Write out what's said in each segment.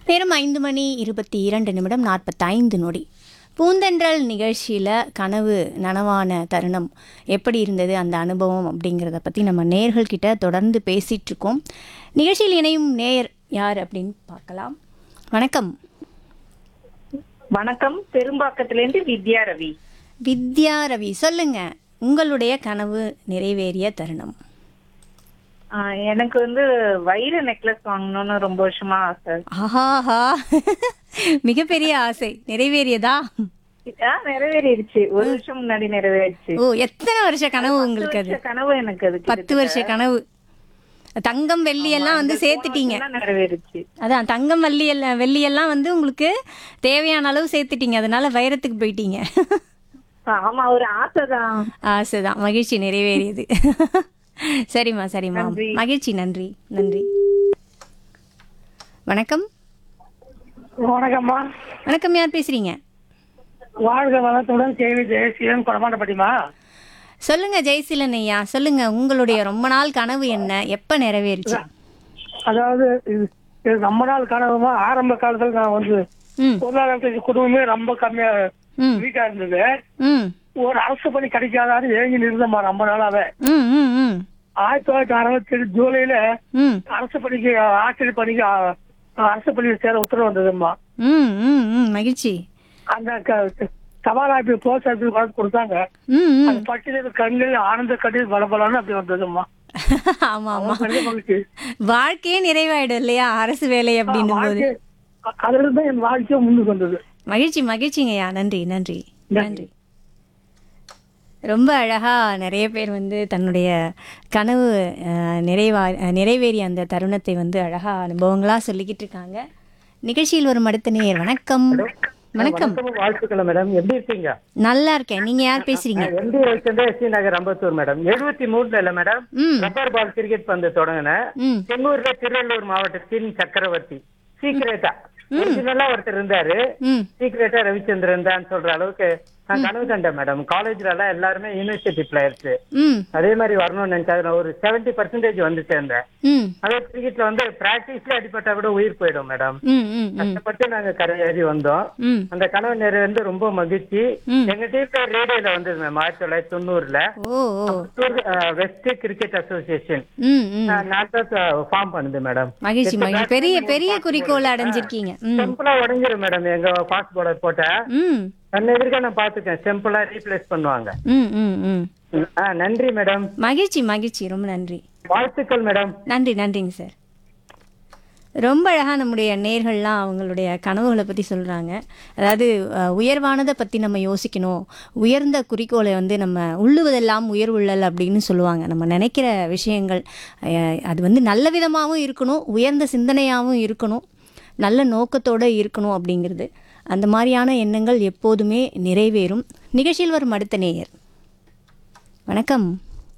நேரம் ஐந்து மணி இருபத்தி இரண்டு நிமிடம் நாற்பத்தைந்து நொடி பூந்தென்றல் நிகழ்ச்சியில் கனவு நனவான தருணம் எப்படி இருந்தது அந்த அனுபவம் அப்படிங்கிறத பற்றி நம்ம நேயர்கள்கிட்ட தொடர்ந்து பேசிகிட்டு இருக்கோம் நிகழ்ச்சியில் இணையும் நேயர் யார் அப்படின்னு பார்க்கலாம் வணக்கம் வணக்கம் பெரும்பாக்கத்திலேருந்து வித்யா ரவி வித்யா ரவி சொல்லுங்க உங்களுடைய கனவு நிறைவேறிய தருணம் ஆஹ் எனக்கு வந்து வைர நெக்லஸ் வாங்கணும்னு ரொம்ப வருஷமா ஆசை ஆஹாஹா மிகப்பெரிய ஆசை நிறைவேறியதா ஆஹ் நிறைவேறிடுச்சு ஒரு வருஷம் முன்னாடி நிறைவேறிடுச்சு ஓ எத்தனை வருஷ கனவு உங்களுக்கு அது வருஷ கனவு எனக்கு அது பத்து வருஷ கனவு தங்கம் வெள்ளி எல்லாம் வந்து சேர்த்துட்டீங்க கிட்டத்தட்ட நிறைவேறிடுச்சு அதான் தங்கம் வள்ளி எல்லாம் வெள்ளி எல்லாம் வந்து உங்களுக்கு தேவையான அளவு சேர்த்துட்டீங்க அதனால வைரத்துக்கு போயிட்டீங்க ஆமா ஒரு ஆசைதான் ஆசைதான் மகிழ்ச்சி நிறைவேறியது சரிம்மா சரிம்மா மகிழ்ச்சி நன்றி நன்றி வணக்கம் வணக்கம்மா வணக்கம் யார் பேசுறீங்க வாழ்க வளத்துடன் சேவை ஜெயசீலன் கொடமாட்டப்பட்டிமா சொல்லுங்க ஜெயசீலன் ஐயா சொல்லுங்க உங்களுடைய ரொம்ப நாள் கனவு என்ன எப்ப நிறைவேறுச்சு அதாவது இது- இது ரொம்ப நாள் கனவுமா ஆரம்ப காலத்துல நான் வந்து ம் பொருளாதாரத்துக்கு குடும்பமே ரொம்ப கம்மியா ம் வீக்கா இருந்தது ம் ஒரு அரசு பணி கிடைக்காதான்னு ஏங்கி நிறுத்தமா ரொம்ப நாளாவே ம் ம் ம் ஆயிரத்தி தொள்ளாயிரத்தி அறுபத்தி ஏழு ஜூலைல ம் அரசு பணிக்கு ஆசிரியர் பணிக்கு ஆ, அரசு பணியில் சேர உத்தரவு வந்ததும்மா ம் ம் ம் மகிழ்ச்சி அந்த க- சபாநாயகி போஸ்ட் ஆஃபீஸ் வழக்கு கொடுத்தாங்க ம் ம் அந்த பட்டியல் கண்ணில் ஆனந்த கட்டில் பலபலன்னு அப்படி வந்ததும்மா ஆமா ஆமா பெரிய மகிழ்ச்சி வாழ்க்கையே நிறைவாயிடும் இல்லையா அரசு வேலை அப்படின்னும் போது வாழ்க்கை- அதுல இருந்து தான் என் வாழ்க்கையை முன்னுக்கு வந்தது மகிழ்ச்சி மகிழ்ச்சிங்கய்யா நன்றி நன்றி நன்றி ரொம்ப அழகா நிறைய பேர் வந்து தன்னுடைய கனவு அஹ், நிறைவா அஹ், நிறைவேறிய அந்த தருணத்தை வந்து அழகா அனுபவங்களா சொல்லிக்கிட்டு இருக்காங்க நிகழ்ச்சியில் வரும் அடுத்த நேயர் வணக்கம் வணக்கம் வாழ்த்துக்கள் மேடம் எப்படி இருக்கீங்க நல்லா இருக்கேன் நீங்க யார் பேசுறீங்க எம்டி வச்சிருந்தா எஸ்டி நகர் அம்பத்தூர் மேடம் எழுபத்தி மூணுல இல்ல மேடம் ம் ரப்பர் பால் கிரிக்கெட் பந்து தொடங்கினேன் ம் செங்கூர்ல திருவள்ளூர் மாவட்டத்தின் சக்கரவர்த்தி சீக்கிரட்டா ஒரிஜினலா ஒருத்தர் இருந்தாரு ம் சீக்கிரட்டா ரவிச்சந்திரன் தான் சொல்ற அளவுக்கு நான் கனவு கண்டேன் மேடம் காலேஜ்ல எல்லாம் எல்லாருமே யூனிவர்சிட்டி பிளேயர்ஸ் ம் அதே மாதிரி வரணும்னு நினைச்சா நான் ஒரு செவன்டி பர்சன்டேஜ் வந்து சேர்ந்தேன் ம் அதே கிரிக்கெட்ல வந்து பிராக்டிஸ்ல அடிப்பட்டா கூட உயிர் போயிடும் மேடம் ம் ம் ம் கஷ்டப்பட்டு நாங்க கரையேறி வந்தோம் ம் அந்த கனவு நிறைவேந்து ரொம்ப மகிழ்ச்சி ம். எங்க டீம்ல ரேடியோல வந்தது மேம் ஆயிரத்தி தொள்ளாயிரத்தி தொண்ணூறுல ஓ ஓ வெஸ்ட் கிரிக்கெட் அசோசியேஷன் ம் ம் நான் ஃபார்ம் பண்ணுது மேடம் மகிழ்ச்சி மகிழ்ச்சி பெரிய பெரிய குறிக்கோள் அடைஞ்சிருக்கீங்க ம் சிம்பிளா உடஞ்சிரும் மேடம் எங்க ஃபாஸ்ட் பவுலர் போட்ட ம் கண்ண எதிர்க்க நான் பாத்துக்கேன் சிம்பிளா ரீப்ளேஸ் பண்ணுவாங்க ம் ம் ம் ஆ, நன்றி மேடம் மகிழ்ச்சி மகிழ்ச்சி ரொம்ப நன்றி வாழ்த்துக்கள் மேடம் நன்றி நன்றிங்க சார் ரொம்ப அழகாக நம்முடைய நேர்கள்லாம் அவங்களுடைய கனவுகளை பற்றி சொல்கிறாங்க அதாவது அஹ், உயர்வானதை பற்றி நம்ம யோசிக்கணும் உயர்ந்த குறிக்கோளை வந்து நம்ம உள்ளுவதெல்லாம் உயர்வுள்ளல் அப்படின்னு சொல்லுவாங்க நம்ம நினைக்கிற விஷயங்கள் அஹ், அது வந்து நல்ல விதமாகவும் இருக்கணும் உயர்ந்த சிந்தனையாகவும் இருக்கணும் நல்ல நோக்கத்தோடு இருக்கணும் அப்படிங்கிறது அந்த மாதிரியான எண்ணங்கள் எப்போதுமே நிறைவேறும் நிகழ்ச்சியில் வரும் அடுத்த நேயர் வணக்கம்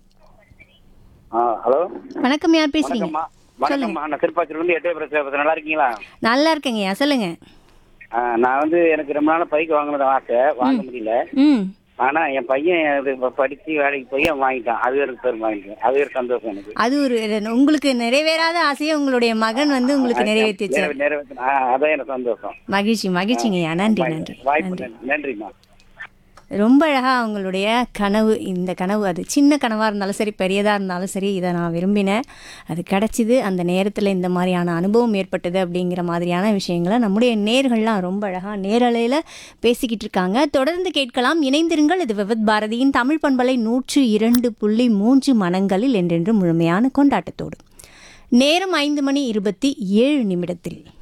ஆ ஹலோ வணக்கம் யார் பேசுறீங்க வணக்கம்மா வணக்கம்மா நான் திருப்பாச்சூர்ல இருந்து எட்டே பிரச்சனை நல்லா இருக்கீங்களா நல்லா இருக்கேங்கய்யா சொல்லுங்க ஆ, நான் வந்து எனக்கு ரொம்ப நாள் பைக் வாங்கினது ஆசை வாங்க முடியல ம் ஆனா என் பையன் இது இப்ப படிச்சு வேலைக்கு போய் அவன் வாங்கிட்டான் அது எனக்கு பெரும் வாங்கிட்டேன் அது ஒரு சந்தோஷம் எனக்கு அது ஒரு உங்களுக்கு நிறைவேறாத ஆசையை உங்களுடைய மகன் வந்து உங்களுக்கு நிறைவேற்றி வச்சார் நிறைவே- நிறைவேத்தின- ஆ, அதான் எனக்கு சந்தோஷம் மகிழ்ச்சி மகிழ்ச்சிங்கய்யா நன்றி நன்றி வாய்ப்பு நன்றி நன்றி. நன்றிம்மா ரொம்ப அழகா அவங்களுடைய கனவு இந்த கனவு அது சின்ன கனவாக இருந்தாலும் சரி பெரியதாக இருந்தாலும் சரி இதை நான் விரும்பினேன் அது கிடச்சிது அந்த நேரத்தில் இந்த மாதிரியான அனுபவம் ஏற்பட்டது அப்படிங்கிற மாதிரியான விஷயங்களை நம்முடைய நேர்கள்லாம் ரொம்ப அழகாக நேரலையில் பேசிக்கிட்டு இருக்காங்க தொடர்ந்து கேட்கலாம் இணைந்திருங்கள் இது விவத் பாரதியின் தமிழ் பண்பலை நூற்று இரண்டு புள்ளி மூன்று மனங்களில் என்றென்று முழுமையான கொண்டாட்டத்தோடு நேரம் ஐந்து மணி இருபத்தி ஏழு நிமிடத்தில்